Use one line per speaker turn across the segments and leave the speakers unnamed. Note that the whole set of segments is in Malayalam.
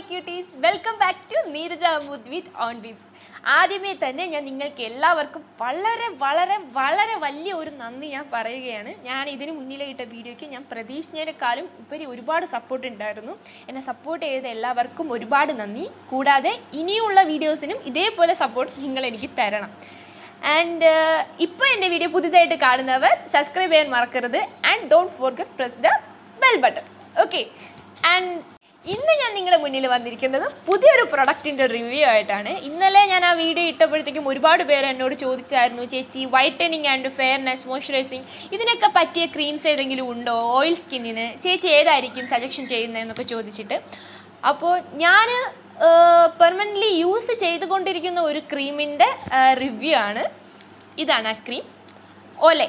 quotes welcome back to Neeraja Amood with own vibes ആദ്യമേ തന്നെ ഞാൻ നിങ്ങൾക്ക് എല്ലാവർക്കും വളരെ വളരെ വളരെ വലിയ ഒരു നന്ദി ഞാൻ പറയുകയാണ് ഞാൻ ഇതിന് മുന്നിലെ ഇട്ട വീഡിയോയ്ക്ക് ഞാൻ പ്രതീക്ഷിച്ചതിനേക്കാളും ഉപരി ഒരുപാട് സപ്പോർട്ട് ഉണ്ടായിരുന്നു എന്നെ സപ്പോർട്ട് ചെയ്ത എല്ലാവർക്കും ഒരുപാട് നന്ദി കൂടാതെ ഇനിയുള്ള വീഡിയോസിനും ഇതേപോലെ സപ്പോർട്ട് നിങ്ങൾ എനിക്ക് തരണം ആൻഡ് ഇപ്പോൾ എൻ്റെ വീഡിയോ പുതിയതായിട്ട് കാണുന്നവർ സബ്സ്ക്രൈബ് ചെയ്യാൻ മറക്കരുത് and don't forget press the bell button okay and ഇന്ന് ഞാൻ നിങ്ങളുടെ മുന്നിൽ വന്നിരിക്കുന്നത് പുതിയൊരു പ്രൊഡക്റ്റിൻ്റെ റിവ്യൂ ആയിട്ടാണ് ഇന്നലെ ഞാൻ ആ വീഡിയോ ഇട്ടപ്പോഴത്തേക്കും ഒരുപാട് പേര് എന്നോട് ചോദിച്ചായിരുന്നു ചേച്ചി വൈറ്റനിങ് ആൻഡ് ഫെയർനെസ് മോയ്സ്ചറൈസിങ് ഇതിനൊക്കെ പറ്റിയ ക്രീംസ് ഏതെങ്കിലും ഉണ്ടോ ഓയിൽ സ്കിന്നിന് ചേച്ചി ഏതായിരിക്കും സജഷൻ ചെയ്യുന്നതെന്നൊക്കെ ചോദിച്ചിട്ട് അപ്പോൾ ഞാൻ പെർമനൻ്റ്ലി യൂസ് ചെയ്തുകൊണ്ടിരിക്കുന്ന ഒരു ക്രീമിൻ്റെ റിവ്യൂ ആണ് ഇതാണ് ആ cream Olay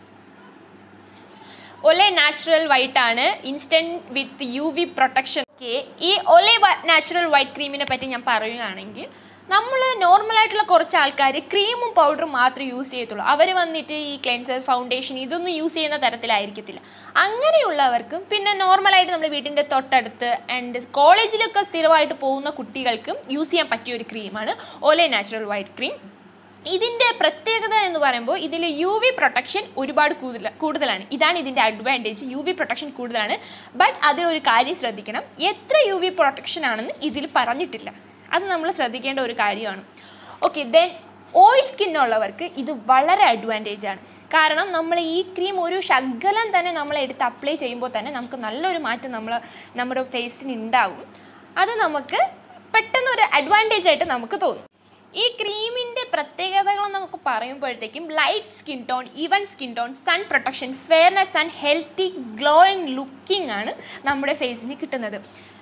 Olay natural white ആണ് instant with U V protection okay ഈ ഒലെ നാച്ചുറൽ വൈറ്റ് ക്രീമിനെ പറ്റി ഞാൻ പറയുകയാണെങ്കിൽ നമ്മൾ നോർമലായിട്ടുള്ള കുറച്ച് ആൾക്കാർ ക്രീമും പൗഡറും മാത്രമേ യൂസ് ചെയ്യത്തുള്ളൂ അവർ വന്നിട്ട് ഈ ക്ലെൻസർ ഫൗണ്ടേഷൻ ഇതൊന്നും യൂസ് ചെയ്യുന്ന തരത്തിലായിരിക്കത്തില്ല അങ്ങനെയുള്ളവർക്കും പിന്നെ നോർമലായിട്ട് നമ്മുടെ വീട്ടിൻ്റെ തൊട്ടടുത്ത് ആൻഡ് കോളേജിലൊക്കെ സ്ഥിരമായിട്ട് പോകുന്ന കുട്ടികൾക്കും യൂസ് ചെയ്യാൻ പറ്റിയ ഒരു ക്രീമാണ് ഒലെ നാച്ചുറൽ വൈറ്റ് ക്രീം ഇതിൻ്റെ പ്രത്യേകത എന്ന് പറയുമ്പോൾ ഇതിൽ യു വി പ്രൊട്ടക്ഷൻ ഒരുപാട് കൂടുതൽ കൂടുതലാണ് ഇതാണ് ഇതിൻ്റെ അഡ്വാൻറ്റേജ് യു വി പ്രൊട്ടക്ഷൻ കൂടുതലാണ് ബട്ട് അതിലൊരു കാര്യം ശ്രദ്ധിക്കണം എത്ര യു വി പ്രൊട്ടക്ഷൻ ആണെന്ന് ഇതിൽ പറഞ്ഞിട്ടില്ല അത് നമ്മൾ ശ്രദ്ധിക്കേണ്ട ഒരു കാര്യമാണ് ഓക്കെ ദെൻ ഓയിൽ സ്കിന്നുള്ളവർക്ക് ഇത് വളരെ അഡ്വാൻറ്റേജ് ആണ് കാരണം നമ്മൾ ഈ ക്രീം ഒരു ശകലം തന്നെ നമ്മൾ എടുത്ത് അപ്ലൈ ചെയ്യുമ്പോൾ തന്നെ നമുക്ക് നല്ലൊരു മാറ്റം നമ്മൾ നമ്മുടെ ഫേസിന് ഉണ്ടാകും അത് നമുക്ക് പെട്ടെന്നൊരു അഡ്വാൻറ്റേജ് ആയിട്ട് നമുക്ക് തോന്നും ഈ ക്രീമിൻ്റെ പ്രത്യേകതകൾ എന്നൊക്കെ പറയുമ്പോഴത്തേക്കും light skin tone even skin tone sun protection fairness and healthy glowing looking ആണ് നമ്മുടെ ഫേസിന് കിട്ടുന്നത്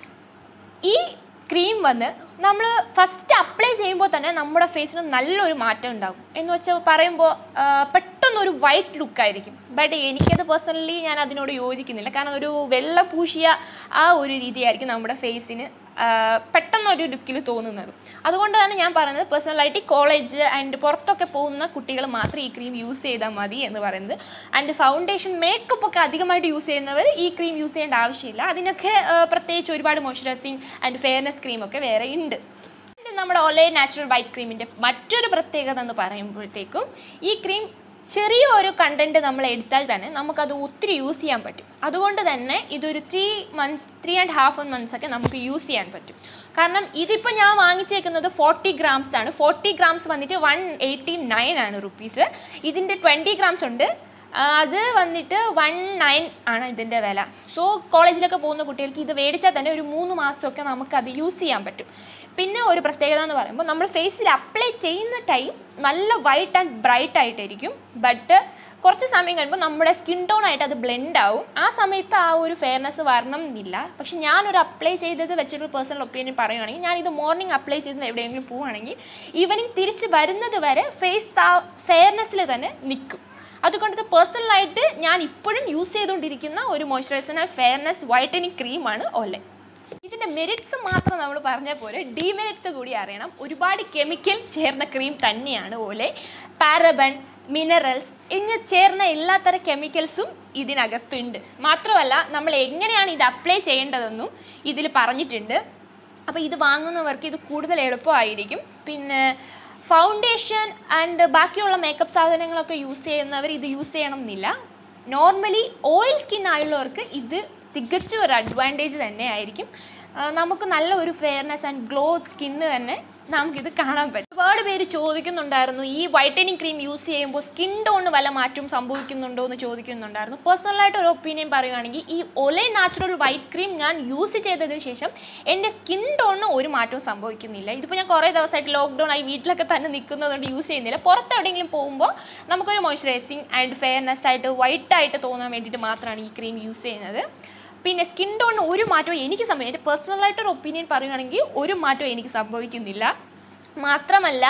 ഈ ക്രീം വന്ന് നമ്മൾ ഫസ്റ്റ് അപ്ലൈ ചെയ്യുമ്പോൾ തന്നെ നമ്മുടെ ഫേസിന് നല്ലൊരു മാറ്റം ഉണ്ടാകും എന്ന് വെച്ചാൽ പറയുമ്പോൾ പെട്ടെന്നൊരു വൈറ്റ് ലുക്കായിരിക്കും ബട്ട് എനിക്കത് പേഴ്സണലി ഞാൻ അതിനോട് യോജിക്കുന്നില്ല കാരണം ഒരു വെള്ള പൂശിയ ആ ഒരു രീതിയായിരിക്കും നമ്മുടെ ഫേസിന് പെട്ടെന്നൊരു ലുക്കിൽ തോന്നുന്നത് അതുകൊണ്ടാണ് ഞാൻ പറയുന്നത് പേഴ്സണലായിട്ട് കോളേജ് ആൻഡ് പുറത്തൊക്കെ പോകുന്ന കുട്ടികൾ മാത്രം ഈ ക്രീം യൂസ് ചെയ്താൽ മതി എന്ന് പറയുന്നത് ആൻഡ് ഫൗണ്ടേഷൻ മേക്കപ്പ് ഒക്കെ അധികമായിട്ട് യൂസ് ചെയ്യുന്നവർ ഈ ക്രീം യൂസ് ചെയ്യേണ്ട ആവശ്യമില്ല അതിനൊക്കെ പ്രത്യേകിച്ച് ഒരുപാട് മോയ്സ്ചറൈസിങ് ആൻഡ് ഫെയർനെസ് ക്രീമൊക്കെ വേറെ ഉണ്ട് നമ്മുടെ ഒലേ നാച്ചുറൽ വൈറ്റ് ക്രീമിൻ്റെ മറ്റൊരു പ്രത്യേകത എന്ന് പറയുമ്പോഴത്തേക്കും ഈ ക്രീം ചെറിയ ഒരു കണ്ടൻറ്റ് നമ്മൾ എടുത്താൽ തന്നെ നമുക്കത് ഒത്തിരി യൂസ് ചെയ്യാൻ പറ്റും അതുകൊണ്ട് തന്നെ ഇതൊരു three months three and half months ഒക്കെ നമുക്ക് യൂസ് ചെയ്യാൻ പറ്റും കാരണം ഇതിപ്പോൾ ഞാൻ വാങ്ങിച്ചേക്കുന്നത് ഫോർട്ടി ഗ്രാംസ് ആണ് ഫോർട്ടി ഗ്രാംസ് വന്നിട്ട് വൺ എയ്റ്റി നയൻ ആണ് റുപ്പീസ് ഇതിൻ്റെ ട്വൻറ്റി ഗ്രാംസ് ഉണ്ട് അത് വന്നിട്ട് വൺ നയൻ ആണ് ഇതിൻ്റെ വില സോ കോളേജിലൊക്കെ പോകുന്ന കുട്ടികൾക്ക് ഇത് മേടിച്ചാൽ തന്നെ ഒരു മൂന്ന് മാസമൊക്കെ നമുക്കത് യൂസ് ചെയ്യാൻ പറ്റും പിന്നെ ഒരു പ്രത്യേകത എന്ന് പറയുമ്പോൾ നമ്മൾ ഫേസിൽ അപ്ലൈ ചെയ്യുന്ന ടൈം നല്ല വൈറ്റ് ആൻഡ് ബ്രൈറ്റ് ആയിട്ടായിരിക്കും ബട്ട് കുറച്ച് സമയം കഴിയുമ്പോൾ നമ്മുടെ സ്കിൻ ടോൺ ആയിട്ട് അത് ബ്ലെൻഡ് ആവും ആ സമയത്ത് ആ ഒരു ഫെയർനെസ് വരണം എന്നില്ല പക്ഷെ ഞാനൊരു അപ്ലൈ ചെയ്തത് വെച്ചൊരു പേഴ്സണൽ ഒപ്പീനിയൻ പറയുകയാണെങ്കിൽ ഞാനിത് മോർണിംഗ് അപ്ലൈ ചെയ്ത് എവിടെയെങ്കിലും പോവുകയാണെങ്കിൽ ഈവനിങ് തിരിച്ച് വരുന്നത് വരെ ഫേസ് ആ ഫെയർനെസ്സിൽ തന്നെ നിൽക്കും അതുകൊണ്ട് പേഴ്സണലായിട്ട് ഞാൻ ഇപ്പോഴും യൂസ് ചെയ്തുകൊണ്ടിരിക്കുന്ന ഒരു മോയ്സ്ചറൈസർ ആൻഡ് ഫെയർനെസ് വൈറ്റനിങ് ക്രീമാണ് ഒലെ ഇതിൻ്റെ മെറിറ്റ്സ് മാത്രം നമ്മൾ പറഞ്ഞാൽ പോലെ ഡിമെറിറ്റ്സ് കൂടി അറിയണം ഒരുപാട് കെമിക്കൽ ചേർന്ന ക്രീം തന്നെയാണ് ഓലെ പാരബൺ മിനറൽസ് ഇങ്ങനെ ചേർന്ന എല്ലാത്തരം കെമിക്കൽസും ഇതിനകത്തുണ്ട് മാത്രമല്ല നമ്മൾ എങ്ങനെയാണ് ഇത് അപ്ലൈ ചെയ്യേണ്ടതെന്നും ഇതിൽ പറഞ്ഞിട്ടുണ്ട് അപ്പോൾ ഇത് വാങ്ങുന്നവർക്ക് ഇത് കൂടുതൽ എളുപ്പമായിരിക്കും പിന്നെ ഫൗണ്ടേഷൻ ആൻഡ് ബാക്കിയുള്ള മേക്കപ്പ് സാധനങ്ങളൊക്കെ യൂസ് ചെയ്യുന്നവർ ഇത് യൂസ് ചെയ്യണം എന്നില്ല നോർമലി ഓയിൽ സ്കിൻ ആയുള്ളവർക്ക് ഇത് തികച്ചും ഒരു അഡ്വാൻറ്റേജ് തന്നെ ആയിരിക്കും നമുക്ക് നല്ല ഒരു ഫെയർനെസ് ആൻഡ് ഗ്ലോ സ്കിന്ന് തന്നെ നമുക്കിത് കാണാൻ പറ്റും ഒരുപാട് പേര് ചോദിക്കുന്നുണ്ടായിരുന്നു ഈ വൈറ്റനിങ് ക്രീം യൂസ് ചെയ്യുമ്പോൾ സ്കിൻ ടോണ് വല്ല മാറ്റം സംഭവിക്കുന്നുണ്ടോ എന്ന് ചോദിക്കുന്നുണ്ടായിരുന്നു പേഴ്സണലായിട്ട് ഒരു ഒപ്പീനിയൻ പറയുകയാണെങ്കിൽ ഈ ഒലേ നാച്ചുറൽ വൈറ്റ് ക്രീം ഞാൻ യൂസ് ചെയ്തതിന് ശേഷം എൻ്റെ സ്കിൻ ടോണിന് ഒരു മാറ്റവും സംഭവിക്കുന്നില്ല ഇതിപ്പോൾ ഞാൻ കുറേ ദിവസമായിട്ട് ലോക്ക്ഡൗൺ ആയി വീട്ടിലൊക്കെ തന്നെ നിൽക്കുന്നതുകൊണ്ട് യൂസ് ചെയ്യുന്നില്ല പുറത്ത് എവിടെയെങ്കിലും പോകുമ്പോൾ നമുക്കൊരു മോയ്സ്ചറൈസിങ് ആൻഡ് ഫെയർനെസ് ആയിട്ട് വൈറ്റ് ആയിട്ട് തോന്നാൻ വേണ്ടിയിട്ട് മാത്രമാണ് ഈ ക്രീം യൂസ് ചെയ്യുന്നത് പിന്നെ സ്കിൻ ടോണിന് ഒരു മാറ്റവും എനിക്ക് സംഭവിക്കും എൻ്റെ പേഴ്സണലായിട്ടൊരു ഒപ്പീനിയൻ പറയുകയാണെങ്കിൽ ഒരു മാറ്റവും എനിക്ക് സംഭവിക്കുന്നില്ല മാത്രമല്ല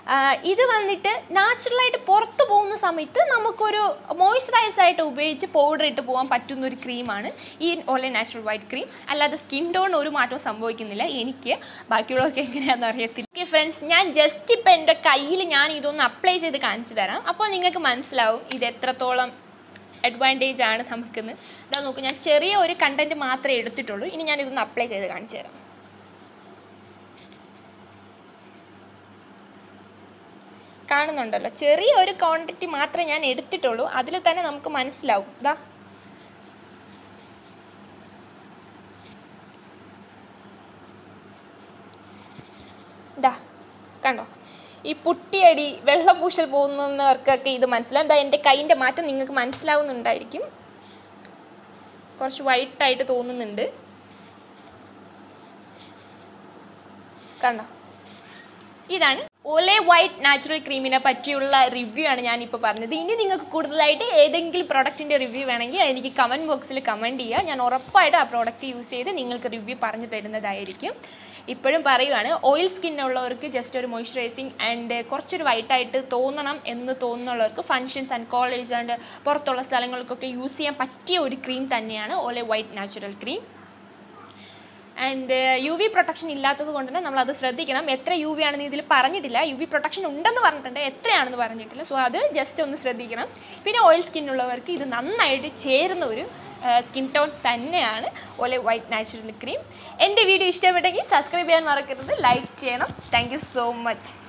ഇത് വന്നിട്ട് നാച്ചുറലായിട്ട് പുറത്ത് പോകുന്ന സമയത്ത് നമുക്കൊരു മോയ്സ്ചറൈസ് ആയിട്ട് ഉപയോഗിച്ച് പൗഡർ ഇട്ട് പോകാൻ പറ്റുന്ന ഒരു ക്രീമാണ് ഈ ഓൺലൈൻ നാച്ചുറൽ വൈറ്റ് ക്രീം അല്ലാതെ സ്കിൻ ടോൺ ഒരു മാറ്റവും സംഭവിക്കുന്നില്ല എനിക്ക് ബാക്കിയുള്ളവർക്ക് എങ്ങനെയാണെന്ന് അറിയത്തില്ല ഓക്കെ ഫ്രണ്ട്സ് ഞാൻ ജസ്റ്റ് ഇപ്പം എൻ്റെ കയ്യിൽ ഞാൻ ഇതൊന്ന് അപ്ലൈ ചെയ്ത് കാണിച്ചു തരാം അപ്പോൾ നിങ്ങൾക്ക് മനസ്സിലാവും ഇത് എത്രത്തോളം അഡ്വാൻറ്റേജ് ആണ് നമുക്കെന്ന് ഇതാ നോക്കൂ ഞാൻ ചെറിയ ഒരു കണ്ടൻറ്റ് മാത്രമേ എടുത്തിട്ടുള്ളൂ ഇനി ഞാൻ ഇതൊന്ന് അപ്ലൈ ചെയ്ത് കാണിച്ചു തരാം കാണുന്നുണ്ടല്ലോ ചെറിയ ഒരു ക്വാണ്ടിറ്റി മാത്രമേ ഞാൻ എടുത്തിട്ടുള്ളൂ അതിൽ തന്നെ നമുക്ക് മനസ്സിലാവും ഇതാ ഇതാ കണ്ടോ ഈ പുട്ടിയടി വെള്ളപൂശൽ പോകുന്നവർക്കൊക്കെ ഇത് മനസ്സിലാവും എന്താ എൻ്റെ കൈൻ്റെ മാറ്റം നിങ്ങൾക്ക് മനസ്സിലാവുന്നുണ്ടായിരിക്കും കുറച്ച് വൈറ്റായിട്ട് തോന്നുന്നുണ്ട് കണ്ടോ ഇതാണ് ഒലെ വൈറ്റ് നാച്ചുറൽ ക്രീമിനെ പറ്റിയുള്ള റിവ്യൂ ആണ് ഞാനിപ്പോൾ പറഞ്ഞത് ഇനി നിങ്ങൾക്ക് കൂടുതലായിട്ട് ഏതെങ്കിലും പ്രൊഡക്റ്റിൻ്റെ റിവ്യൂ വേണമെങ്കിൽ എനിക്ക് കമൻറ്റ് ബോക്സിൽ കമൻറ്റ് ചെയ്യുക ഞാൻ ഉറപ്പായിട്ട് ആ പ്രോഡക്റ്റ് യൂസ് ചെയ്ത് നിങ്ങൾക്ക് റിവ്യൂ പറഞ്ഞു തരുന്നതായിരിക്കും ഇപ്പോഴും പറയുവാണ് ഓയിൽ സ്കിൻ ഉള്ളവർക്ക് ജസ്റ്റ് ഒരു മോയ്സ്ചറൈസിങ് ആൻഡ് കുറച്ചൊരു വൈറ്റായിട്ട് തോന്നണം എന്ന് തോന്നുന്നുള്ളവർക്ക് ഫങ്ഷൻസ് ആൻഡ് കോളേജ് ആൻഡ് പുറത്തുള്ള സ്ഥലങ്ങൾക്കൊക്കെ യൂസ് ചെയ്യാൻ പറ്റിയ ഒരു ക്രീം തന്നെയാണ് Olay white natural cream and U V protection ഇല്ലാത്തത് കൊണ്ട് തന്നെ നമ്മളത് ശ്രദ്ധിക്കണം എത്ര യു വി ആണെന്ന് ഇതിൽ പറഞ്ഞിട്ടില്ല യു വി പ്രൊട്ടക്ഷൻ ഉണ്ടെന്ന് പറഞ്ഞിട്ടുണ്ട് എത്രയാണെന്ന് പറഞ്ഞിട്ടില്ല സോ അത് ജസ്റ്റ് ഒന്ന് ശ്രദ്ധിക്കണം പിന്നെ ഓയിൽ സ്കിൻ ഉള്ളവർക്ക് ഇത് നന്നായിട്ട് ചേരുന്ന ഒരു സ്കിൻ ടോൺ തന്നെയാണ് ഓലെ വൈറ്റ് നാച്ചുറൽ ക്രീം എൻ്റെ വീഡിയോ ഇഷ്ടപ്പെട്ടെങ്കിൽ സബ്സ്ക്രൈബ് ചെയ്യാൻ മറക്കരുത് ലൈക്ക് ചെയ്യണം താങ്ക് യു സോ മച്ച്